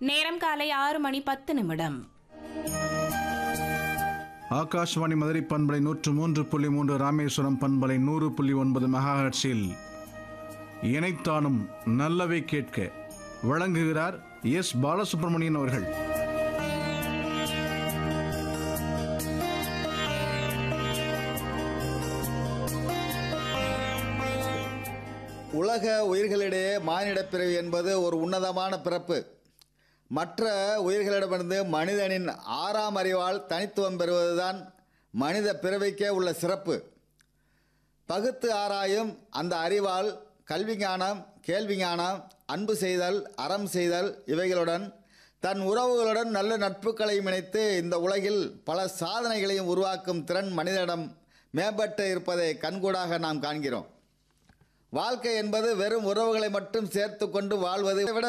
நேரம் காலை ஆறு மணி பத்து நிமிடம் ஆகாஷ்வாணி மதுரை பண்பலை நூற்று மூன்று புள்ளி மூன்று ராமேஸ்வரம் பண்பலை நூறு புள்ளி ஒன்பது மெகாஹர்ட்ஸில் இணைத்தானும் நல்லவை கேட்க வழங்குகிறார் எஸ் பாலசுப்ரமணியன் அவர்கள் உலக உயிர்களிடையே மானிடப் பிறவி என்பது ஒரு உன்னதமான பிறப்பு மற்ற உயிர்களிடமிருந்து மனிதனின் ஆறாம் அறிவால் தனித்துவம் பெறுவதுதான் மனித பிறவிக்கே உள்ள சிறப்பு பகுத்து ஆராயும் அந்த அறிவால் கல்வி ஞானம் கேள்வி ஞானம் அன்பு செய்தல் அறம் செய்தல் இவைகளுடன் தன் உறவுகளுடன் நல்ல நட்புகளையும் இணைத்து இந்த உலகில் பல சாதனைகளையும் உருவாக்கும் திறன் மனிதனிடம் மேம்பட்டு இருப்பதை கண்கூடாக நாம் காண்கிறோம் வாழ்க்கை என்பது வெறும் உறவுகளை மட்டும் சேர்த்து கொண்டு வாழ்வதை விட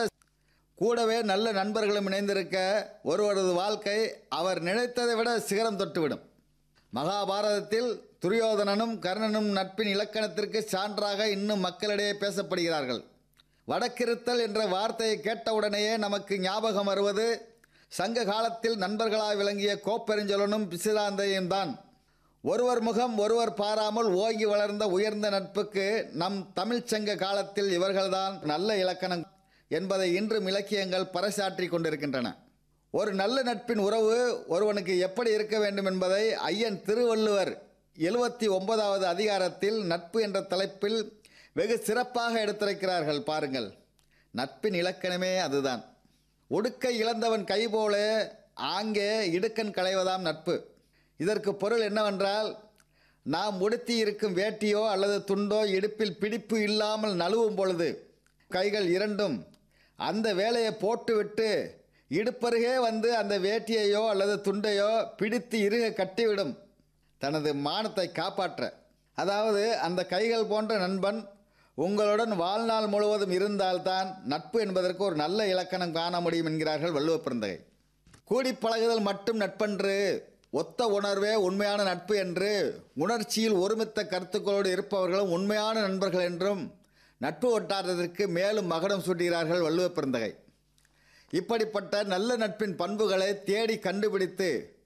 கூடவே நல்ல நண்பர்களும் இணைந்திருக்க ஒருவரது வாழ்க்கை அவர் நினைத்ததை விட சிகரம் தொட்டுவிடும் மகாபாரதத்தில் துரியோதனனும் கர்ணனும் நட்பின் இலக்கணத்திற்கு சான்றாக இன்னும் மக்களிடையே பேசப்படுகிறார்கள் வடக்கிருத்தல் என்ற வார்த்தையை கேட்டவுடனேயே நமக்கு ஞாபகம் வருவது சங்க காலத்தில் நண்பர்களாய் விளங்கிய கோப்பெருஞ்சொலனும் பிசிராந்தையும் தான் ஒருவர் முகம் ஒருவர் பாராமல் ஓங்கி வளர்ந்த உயர்ந்த நட்புக்கு நம் தமிழ்ச் சங்க காலத்தில் இவர்கள்தான் நல்ல இலக்கணம் என்பதை இன்றும் இலக்கியங்கள் பறைசாற்றி கொண்டிருக்கின்றன ஒரு நல்ல நட்பின் உறவு ஒருவனுக்கு எப்படி இருக்க வேண்டும் என்பதை ஐயன் திருவள்ளுவர் எழுபத்தி ஒன்பதாவது அதிகாரத்தில் நட்பு என்ற தலைப்பில் வெகு சிறப்பாக எடுத்துரைக்கிறார்கள் பாருங்கள் நட்பின் இலக்கணமே அதுதான் ஒடுக்கை இழந்தவன் கை போல ஆங்கே இடுக்கண் களைவதாம் நட்பு இதற்கு பொருள் என்னவென்றால் நாம் உடுத்தி இருக்கும் வேட்டியோ அல்லது துண்டோ இடுப்பில் பிடிப்பு இல்லாமல் நழுவும் பொழுது கைகள் இரண்டும் அந்த வேலையை போட்டுவிட்டு இடுப்பருகே வந்து அந்த வேட்டியையோ அல்லது துண்டையோ பிடித்து இறுக கட்டிவிடும் தனது மானத்தை காப்பாற்ற அதாவது அந்த கைகள் போன்ற நண்பன் உங்களுடன் வாழ்நாள் முழுவதும் இருந்தால்தான் நட்பு என்பதற்கு ஒரு நல்ல இலக்கணம் காண முடியும் என்கிறார்கள் வள்ளுவ பிறந்தகை கூடி பழகுதல் மட்டும் நட்பன்று ஒத்த உணர்வே உண்மையான நட்பு என்று உணர்ச்சியில் ஒருமித்த கருத்துக்களோடு இருப்பவர்களும் உண்மையான நண்பர்கள் என்றும் நட்பு ஒட்டாததற்கு மேலும் மகடம் சூட்டுகிறார்கள் வள்ளுவ பிறந்தகை இப்படிப்பட்ட நல்ல நட்பின் பண்புகளை தேடி கண்டுபிடித்து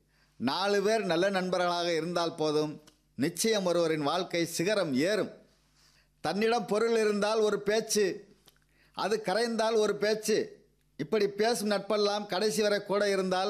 நாலு பேர் நல்ல நண்பர்களாக இருந்தால் போதும் நிச்சயம் ஒருவரின் வாழ்க்கை சிகரம் ஏறும் தன்னிடம் பொருள் இருந்தால் ஒரு பேச்சு அது கரைந்தால் ஒரு பேச்சு இப்படி பேசும் நட்பெல்லாம் கடைசி வரை கூட இருந்தால்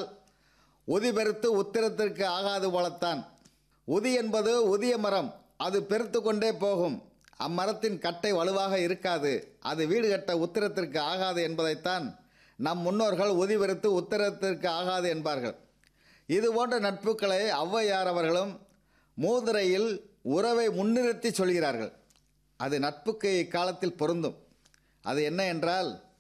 உதி பெருத்து உத்திரத்திற்கு ஆகாது போலத்தான் உதி என்பது உதிய மரம் அது பெருத்து கொண்டே போகும் அம்மரத்தின் கட்டை வலுவாக இருக்காது அது வீடு கட்ட உத்திரத்திற்கு ஆகாது என்பதைத்தான் நம் முன்னோர்கள் உதி பெருத்து உத்திரத்திற்கு ஆகாது என்பார்கள் இது போன்ற நட்புகளை ஔவையார் அவர்களும் மூதுரையில் உறவை முன்னிறுத்தி சொல்கிறார்கள் அது நட்புக்கு இக்காலத்தில் பொருந்தும் அது என்ன என்றால்